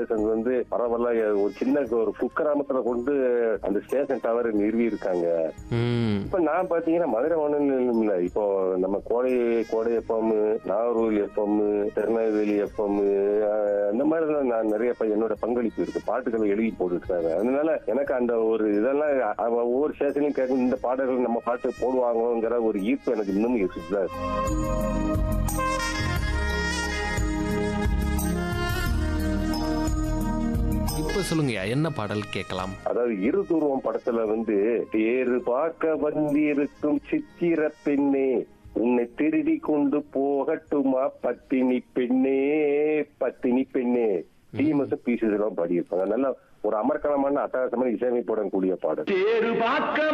station வந்து பரவாயில்ல ஒரு சின்ன ஒரு குக்கிராமத்துல கொண்டு அந்த ஸ்டேஷன் டவர் நிறுவி இருக்காங்க ம் இப்ப நான் பாத்தீங்கன்னா மதுரை வானொலி இல்ல இப்போ நம்ம Kodai Kodai FM Nagercoil FM Tirunelveli FM அந்த மாதிரி எல்லாம் நான் நிறைய ப- என்னோட பங்களிப்பு இருக்கு பாட்டுகளை எழுதி போட்டுருக்காங்க அதனால எனக்கு அந்த ஒரு இதெல்லாம் அ- ஒவ்வொரு ஸ்டேஷன்லயும் கேட்கும் இந்த பாடல்கள் நம்ம பாட்டு போடுவாங்கங்கிற ஒரு ஈர்ப்பு எனக்கு இன்னும் இருக்குதா இப்ப சொல்லுங்கய்யா என்ன பாடல் கேட்கலாம் அதாவது இருதுருவம் படத்துல வந்து தேரு பார்க்க வந்திருக்கும் சித்திர பெண்ணே உன்னை திருடி கொண்டு போகட்டுமா பத்தினி பெண்ணே பத்தினி பெண்ணே டிஎம்எஸ் பீசஸ் எல்லாம் பாடியிருப்பாங்க நல்ல ஒரு அமர்க்கலமான அட்டகாசமான இசையமைப்புடன் கூடிய பாடல் தேரு பார்க்க